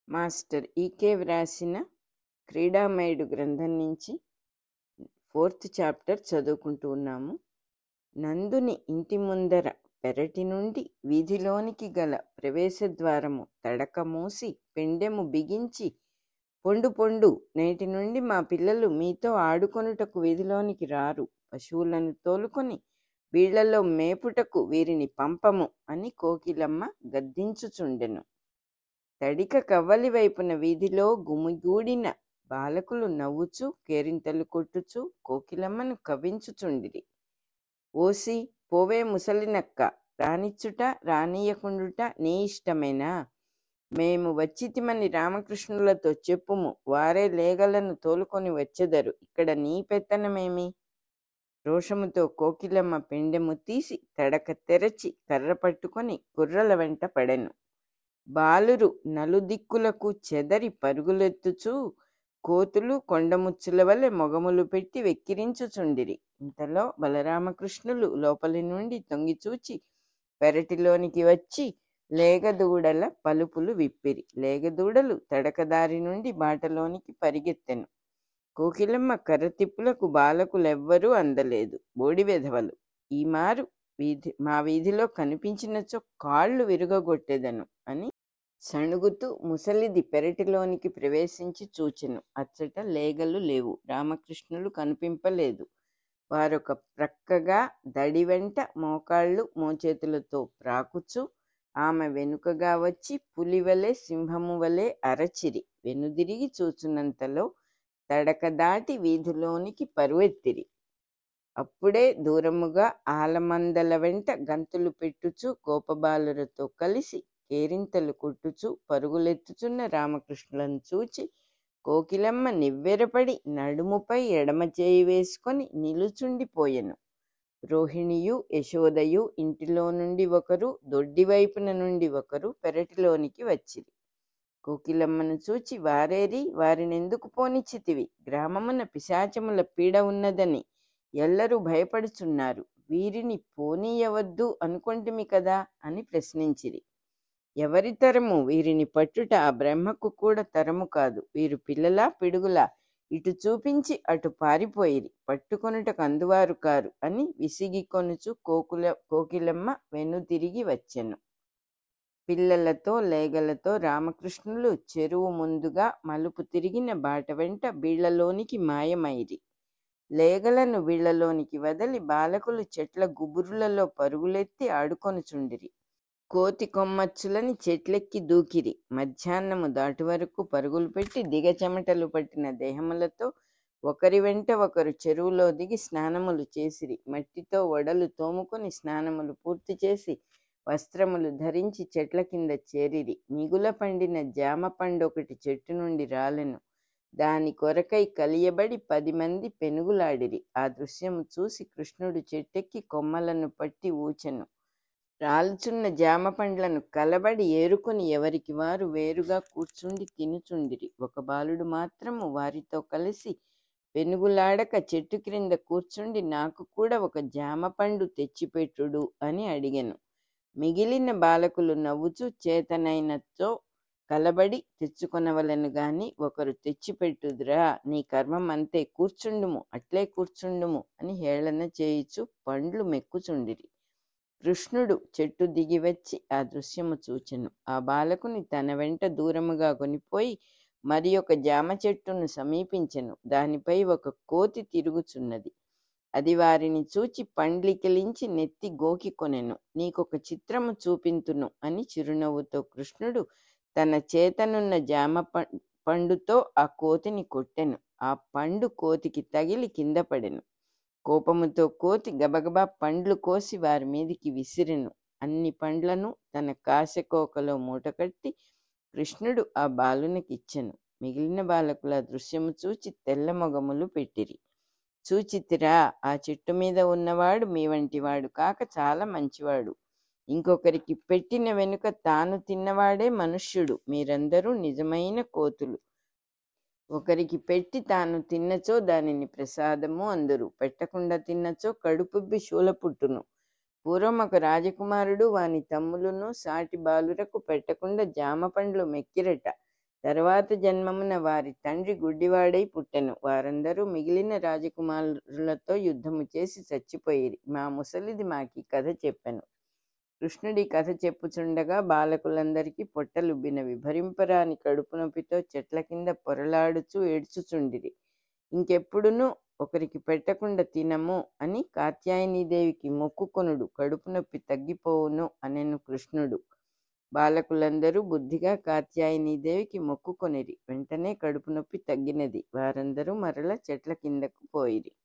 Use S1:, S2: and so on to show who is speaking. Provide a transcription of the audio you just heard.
S1: master ఈకే వ్రాసిన క్రీడామయుడు గ్రంథం నుంచి ఫోర్త్ చాప్టర్ చదువుకుంటూ ఉన్నాము నందుని ఇంటి ముందర పెరటి నుండి వీధిలోనికి గల ప్రవేశద్వారము తడక మూసి పెండెము బిగించి పొండు పొండు నేటి నుండి మా పిల్లలు మీతో ఆడుకొనుటకు వీధిలోనికి రారు పశువులను తోలుకొని వీళ్లలో మేపుటకు వీరిని పంపము అని కోకిలమ్మ గద్దించుచుండెను తడిక కవ్వలి వైపున వీధిలో గుమిగూడిన బాలకులు నవ్వుచూ కేరింతలు కొట్టుచూ కోకిలమ్మను కవ్వించుచుండిరి ఓసి పోవే ముసలినక్క రానిచ్చుట రానియకుండుట నీ ఇష్టమేనా మేము వచ్చితిమని రామకృష్ణులతో చెప్పుము వారే లేగలను తోలుకొని వచ్చెదరు ఇక్కడ నీ పెత్తనమేమి రోషముతో కోకిలమ్మ పెండెము తీసి తడక తెరచి కర్ర పట్టుకొని కుర్రల వెంట పడెను బాలురు నలుదిక్కులకు చెదరి పరుగులెత్తుచూ కోతులు కొండముచ్చుల వలె మొగములు పెట్టి వెక్కిరించుచుండిరి ఇంతలో బలరామకృష్ణులు లోపలి నుండి తొంగిచూచి పెరటిలోనికి వచ్చి లేగదూడల పలుపులు విప్పిరి లేగదూడలు తడకదారి నుండి బాటలోనికి పరిగెత్తెను కోకిలమ్మ కర్రతిప్పులకు బాలకులెవ్వరూ అందలేదు బోడి వెధవలు ఈ మారు వీధి మా వీధిలో కనిపించినచో కాళ్ళు విరుగగొట్టెదను అని సణుగుతూ ముసలిది పెరటిలోనికి ప్రవేశించి చూచెను అచ్చట లేగలు లేవు రామకృష్ణులు కనిపింపలేదు వారొక ప్రక్కగా దడి వెంట మోకాళ్ళు మోచేతులతో ప్రాకుచు ఆమె వెనుకగా వచ్చి పులివలే సింహము వలె అరచిరి వెనుదిరిగి చూచున్నంతలో తడక దాటి వీధిలోనికి పరువెత్తిరి అప్పుడే దూరముగా ఆలమందల వెంట గంతులు పెట్టుచు గోపబాలురతో కలిసి కేరింతలు కొట్టుచు పరుగులెత్తుచున్న రామకృష్ణులను చూచి కోకిలమ్మ నివ్వెరపడి నడుముపై ఎడమ చేయి వేసుకొని నిలుచుండిపోయెను రోహిణియు యశోదయు ఇంటిలో నుండి ఒకరు దొడ్డి వైపున నుండి ఒకరు పెరటిలోనికి వచ్చిరి కోకిలమ్మను చూచి వారేరి వారినెందుకు పోనిచ్చితివి గ్రామమున పిశాచముల పీడ ఉన్నదని ఎల్లరూ భయపడుచున్నారు వీరిని పోనీయవద్దు అనుకొంటిమి కదా అని ప్రశ్నించిరి ఎవరి తరము వీరిని పట్టుట ఆ బ్రహ్మకు కూడా తరము కాదు వీరు పిల్లలా పిడుగులా ఇటు చూపించి అటు పారిపోయిరి పట్టుకొనుటకు అందువారు కారు అని విసిగికొనుచు కోకుల కోకిలమ్మ వెనుతిరిగి వచ్చెను పిల్లలతో లేగలతో రామకృష్ణులు చెరువు ముందుగా మలుపు తిరిగిన బాట వెంట బీళ్లలోనికి మాయమైరి లేగలను వీళ్లలోనికి వదలి బాలకులు చెట్ల గుబురులలో పరుగులెత్తి ఆడుకొనుచుండిరి కోతి కొమ్మచ్చులని చెట్లెక్కి దూకిరి మధ్యాహ్నము దాటి వరకు పరుగులు పెట్టి దిగ చెమటలు పట్టిన దేహములతో ఒకరి వెంట ఒకరు చెరువులో దిగి స్నానములు చేసిరి మట్టితో వడలు తోముకొని స్నానములు పూర్తి చేసి వస్త్రములు ధరించి చెట్ల కింద చేరిరి మిగుల పండిన జామ పండు ఒకటి చెట్టు నుండి రాలెను దాని కొరకై కలియబడి పది మంది పెనుగులాడిరి ఆ దృశ్యము చూసి కృష్ణుడు చెట్టెక్కి కొమ్మలను పట్టి ఊచెను రాల్చున్న జామ పండ్లను కలబడి ఏరుకొని ఎవరికి వారు వేరుగా కూర్చుండి తినుచుండిరి ఒక బాలుడు మాత్రము వారితో కలిసి పెనుగులాడక చెట్టు క్రింద కూర్చుండి నాకు కూడా ఒక జామ పండు తెచ్చిపెట్టుడు అని అడిగెను మిగిలిన బాలకులు నవ్వుచూ చేతనైనతో కలబడి తెచ్చుకొనవలను గాని ఒకరు తెచ్చిపెట్టుదురా నీ కర్మం అంతే కూర్చుండుము అట్లే కూర్చుండుము అని హేళన చేయిచు పండ్లు మెక్కుచుండిరి కృష్ణుడు చెట్టు దిగి వచ్చి ఆ దృశ్యము చూచెను ఆ బాలకుని తన వెంట దూరముగా కొనిపోయి మరి ఒక జామ చెట్టును సమీపించెను దానిపై ఒక కోతి తిరుగుచున్నది అది వారిని చూచి పండ్లికిలించి నెత్తి గోకి కొనెను నీకొక చిత్రము చూపింతును అని చిరునవ్వుతో కృష్ణుడు తన చేతనున్న జామ పండుతో ఆ కోతిని కొట్టెను ఆ పండు కోతికి తగిలి కింద పడెను కోపముతో కోతి గబగబా పండ్లు కోసి వారి మీదికి విసిరెను అన్ని పండ్లను తన కాశకోకలో మూటకట్టి కృష్ణుడు ఆ బాలునికి ఇచ్చెను మిగిలిన బాలకుల దృశ్యము చూచి తెల్ల మొగములు పెట్టిరి చూచితిరా ఆ చెట్టు మీద ఉన్నవాడు మీ వంటివాడు కాక చాలా మంచివాడు ఇంకొకరికి పెట్టిన వెనుక తాను తిన్నవాడే మనుష్యుడు మీరందరూ నిజమైన కోతులు ఒకరికి పెట్టి తాను తిన్నచో దానిని ప్రసాదము అందరు పెట్టకుండా తిన్నచో కడుపుబ్బి శూలపుట్టును పూర్వం ఒక రాజకుమారుడు వాని తమ్ములను సాటి బాలురకు పెట్టకుండా జామ పండ్లు మెక్కిరట తర్వాత జన్మమున వారి తండ్రి గుడ్డివాడై పుట్టెను వారందరూ మిగిలిన రాజకుమారులతో యుద్ధము చేసి చచ్చిపోయిరి మా ముసలిది మాకి కథ చెప్పెను కృష్ణుడి కథ చెప్పుచుండగా బాలకులందరికీ పొట్టలుబ్బినవి భరింపరాని కడుపు నొప్పితో చెట్ల కింద పొరలాడుచూ ఏడ్చుచుండిరి ఇంకెప్పుడునూ ఒకరికి పెట్టకుండా తినము అని కాత్యాయనీదేవికి మొక్కుకొనుడు కడుపు నొప్పి తగ్గిపోవును అనెను కృష్ణుడు బాలకులందరూ బుద్ధిగా కాత్యాయనీదేవికి మొక్కుకొనిరి వెంటనే కడుపు నొప్పి తగ్గినది వారందరూ మరల చెట్ల కిందకు పోయిరి